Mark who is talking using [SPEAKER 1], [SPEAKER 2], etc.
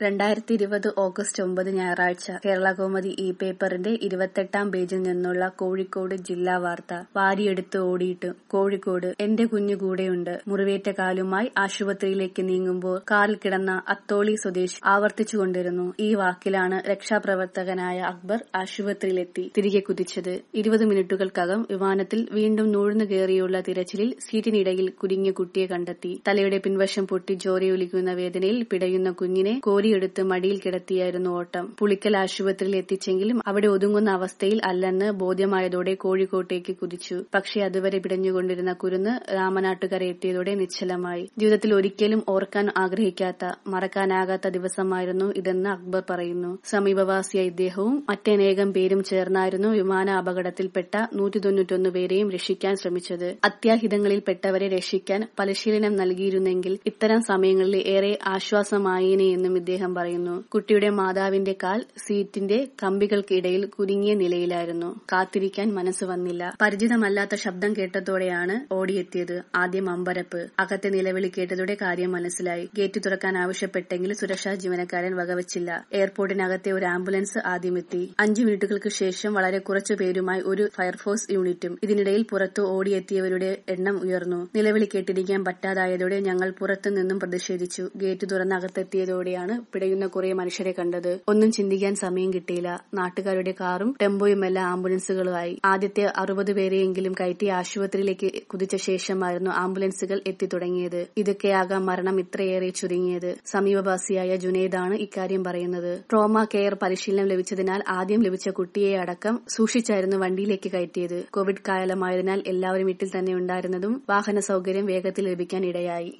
[SPEAKER 1] രണ്ടായിരത്തി ഇരുപത് ഓഗസ്റ്റ് ഒമ്പത് ഞായറാഴ്ച കേരളകൗമുദി ഇ പേപ്പറിന്റെ ഇരുപത്തെട്ടാം പേജിൽ നിന്നുള്ള കോഴിക്കോട് ജില്ലാ വാർത്ത വാരിയെടുത്ത് ഓടിയിട്ട് കോഴിക്കോട് എന്റെ കുഞ്ഞു കൂടെയുണ്ട് മുറിവേറ്റ കാലുമായി ആശുപത്രിയിലേക്ക് നീങ്ങുമ്പോൾ കാറിൽ കിടന്ന അത്തോളി സ്വദേശി ആവർത്തിച്ചുകൊണ്ടിരുന്നു ഈ വാക്കിലാണ് രക്ഷാപ്രവർത്തകനായ അക്ബർ ആശുപത്രിയിലെത്തി തിരികെ കുതിച്ചത് ഇരുപത് മിനിറ്റുകൾക്കകം വിമാനത്തിൽ വീണ്ടും നൂഴ്ന്നു കയറിയുള്ള തിരച്ചിലിൽ സീറ്റിനിടയിൽ കുരുങ്ങിയ കുട്ടിയെ കണ്ടെത്തി തലയുടെ പിൻവശം പൊട്ടി ചോരയൊലിക്കുന്ന വേദനയിൽ പിടയുന്ന കുഞ്ഞിനെ കോരിയെടുത്ത് മടിയിൽ കിടത്തിയായിരുന്നു ഓട്ടം പുളിക്കൽ ആശുപത്രിയിൽ എത്തിച്ചെങ്കിലും അവിടെ ഒതുങ്ങുന്ന അവസ്ഥയിൽ അല്ലെന്ന് ബോധ്യമായതോടെ കോഴിക്കോട്ടേക്ക് കുതിച്ചു പക്ഷേ അതുവരെ പിടഞ്ഞുകൊണ്ടിരുന്ന കുരുന്ന് രാമനാട്ടുകര എത്തിയതോടെ നിശ്ചലമായി ജീവിതത്തിൽ ഒരിക്കലും ഓർക്കാൻ ആഗ്രഹിക്കാത്ത മറക്കാനാകാത്ത ദിവസമായിരുന്നു ഇതെന്ന് അക്ബർ പറയുന്നു സമീപവാസിയായ ഇദ്ദേഹവും മറ്റനേകം പേരും ചേർന്നായിരുന്നു വിമാന അപകടത്തിൽപ്പെട്ട നൂറ്റി തൊണ്ണൂറ്റൊന്ന് പേരെയും രക്ഷിക്കാൻ ശ്രമിച്ചത് അത്യാഹിതങ്ങളിൽപ്പെട്ടവരെ രക്ഷിക്കാൻ പരിശീലനം നൽകിയിരുന്നെങ്കിൽ ഇത്തരം സമയങ്ങളിൽ ഏറെ ആശ്വാസമായേനെയെന്നും ഇദ്ദേഹം പറയുന്നു കുട്ടിയുടെ മാതാവിന്റെ കാൽ സീറ്റിന്റെ കമ്പികൾക്കിടയിൽ കുരുങ്ങിയ നിലയിലായിരുന്നു കാത്തിരിക്കാൻ മനസ്സ് വന്നില്ല പരിചിതമല്ലാത്ത ശബ്ദം കേട്ടതോടെയാണ് ഓടിയെത്തിയത് ആദ്യം അമ്പരപ്പ് അകത്തെ നിലവിളി കേട്ടതോടെ കാര്യം മനസ്സിലായി ഗേറ്റ് തുറക്കാൻ ആവശ്യപ്പെട്ടെങ്കിൽ സുരക്ഷാ ജീവനക്കാരൻ വകവച്ചില്ല എയർപോർട്ടിനകത്തെ ഒരു ആംബുലൻസ് ആദ്യമെത്തി അഞ്ചു മിനിറ്റുകൾക്ക് ശേഷം വളരെ കുറച്ചു പേരുമായി ഒരു ഫയർഫോഴ്സ് യൂണിറ്റും ഇതിനിടയിൽ പുറത്തു ഓടിയെത്തിയവരുടെ എണ്ണം ഉയർന്നു നിലവിളി കേട്ടിരിക്കാൻ പറ്റാതായതോടെ ഞങ്ങൾ പുറത്തു നിന്നും പ്രതിഷേധിച്ചു ഗേറ്റ് തുറന്ന് അകത്തെത്തിയതോടെയാണ് പിടയുന്ന കുറെ മനുഷ്യരെ കണ്ടത് ഒന്നും ചിന്തിക്കാൻ സമയം കിട്ടിയില്ല നാട്ടുകാരുടെ കാറും ടെമ്പോയുമെല്ലാം ആംബുലൻസുകളുമായി ആദ്യത്തെ അറുപത് പേരെയെങ്കിലും കയറ്റി ആശുപത്രിയിലേക്ക് കുതിച്ച ശേഷമായിരുന്നു ആംബുലൻസുകൾ എത്തിത്തുടങ്ങിയത് ഇതൊക്കെയാകാം മരണം ഇത്രയേറെ ചുരുങ്ങിയത് സമീപവാസിയായ ജുനൈദാണ് ഇക്കാര്യം പറയുന്നത് ട്രോമ കെയർ പരിശീലനം ലഭിച്ചതിനാൽ ആദ്യം ലഭിച്ച കുട്ടിയെ അടക്കം സൂക്ഷിച്ചായിരുന്നു വണ്ടിയിലേക്ക് കയറ്റിയത് കോവിഡ് കാലമായതിനാൽ എല്ലാവരും വീട്ടിൽ തന്നെ ഉണ്ടായിരുന്നതും വാഹന സൌകര്യം വേഗത്തിൽ ലഭിക്കാൻ ഇടയായി